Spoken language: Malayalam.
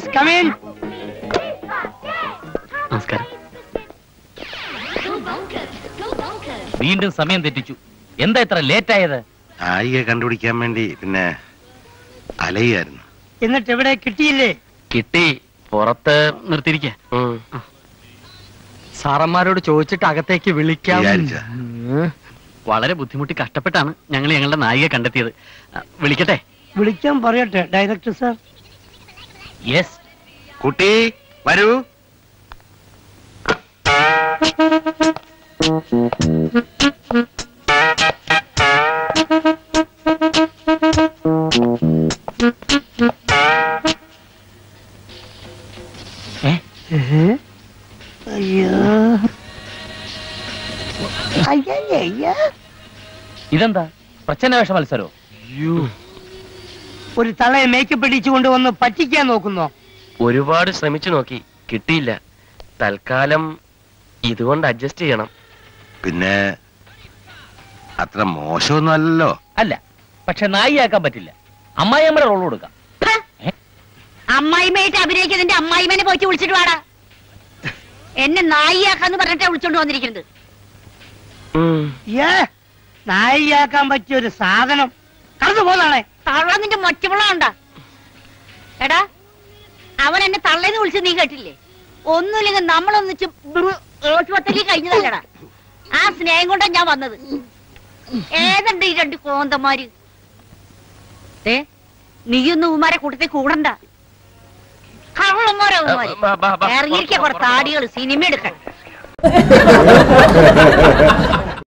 കമീൻ നമസ്കാരം വീണ്ടും സമയം തെറ്റിച്ചു എന്താ ഇത്ര ലേറ്റ് ആയത് നായികയെ കണ്ടുപിടിക്കാൻ വേണ്ടി പിന്നെ അലയായിരുന്നു എന്നിട്ട് എവിടെ കിട്ടിയില്ലേ കിട്ടി പുറത്ത് നിർത്തിയിരിക്ക സാറന്മാരോട് ചോദിച്ചിട്ട് അകത്തേക്ക് വിളിക്കാം വിചാരിച്ചതാ. ഉം. വളരെ ബുദ്ധിമുട്ടി കഷ്ടപ്പെട്ടാണ് ഞങ്ങൾ ഞങ്ങളുടെ നായിക കണ്ടെത്തിയത് ആ, വിളിക്കട്ടെ വിളിക്കാൻ പറയട്ടെ ഡയറക്ടർ സാർ യെസ് കുട്ടി വരൂ അയ്യോ അയ്യയ്യ ഇതെന്താ പ്രച്ഛന്നവേഷ മത്സരോ ഒരു തളയെ മേക്കപ്പ് ഇടിച്ചുകൊണ്ട് വന്ന് പറ്റിക്കാൻ നോക്കുന്നോ ഒരുപാട് ശ്രമിച്ചു നോക്കി കിട്ടിയില്ല തൽക്കാലം ഇതുകൊണ്ട് അഡ്ജസ്റ്റ് ചെയ്യണം പിന്നെ അത്ര മോശമൊന്നും അല്ലല്ലോ അല്ല പക്ഷെ നായിയാക്കാൻ പറ്റില്ല അമ്മായിയമ്മയുടെ റോൾ കൊടുക്കാം അമ്മായിമയായിട്ട് അഭിനയിക്കുന്നതിന്റെ അമ്മായിമനെ പോയിട്ട് വിളിച്ചിട്ട് വാടാ എന്നെ നായിയാക്കാന്ന് പറഞ്ഞിട്ടാ വിളിച്ചോണ്ട് വന്നിരിക്കുന്നത് ഉം. ഏ നായിയാക്കാൻ പറ്റിയ ഒരു സാധനം കടന്നു പോന്നാണേ തള്ള നിന്റെ മൊറ്റമുള്ള ഉണ്ടാ എടാ അവൻ എന്നെ തള്ളേന്ന് വിളിച്ച് നീ കേട്ടില്ലേ ഒന്നുമില്ലെങ്കിൽ നമ്മളൊന്നിച്ച് ഏട്ടുപത്തലി കഴിഞ്ഞതല്ലടാ ആ സ്നേഹം കൊണ്ടാ ഞാൻ വന്നത് ഏതുണ്ട് ഈ രണ്ട് കോന്തന്മാര് ഏ നീയൊന്നും ഉമാരെ കൂട്ടത്തിൽ കൂടണ്ട കള്ളന്മാരാ ഉമ്മാര്. ബാ, ബാ, ബാ. ഇറങ്ങിയിരിക്കാ കുറച്ച് താടികൾ സിനിമ എടുക്കാൻ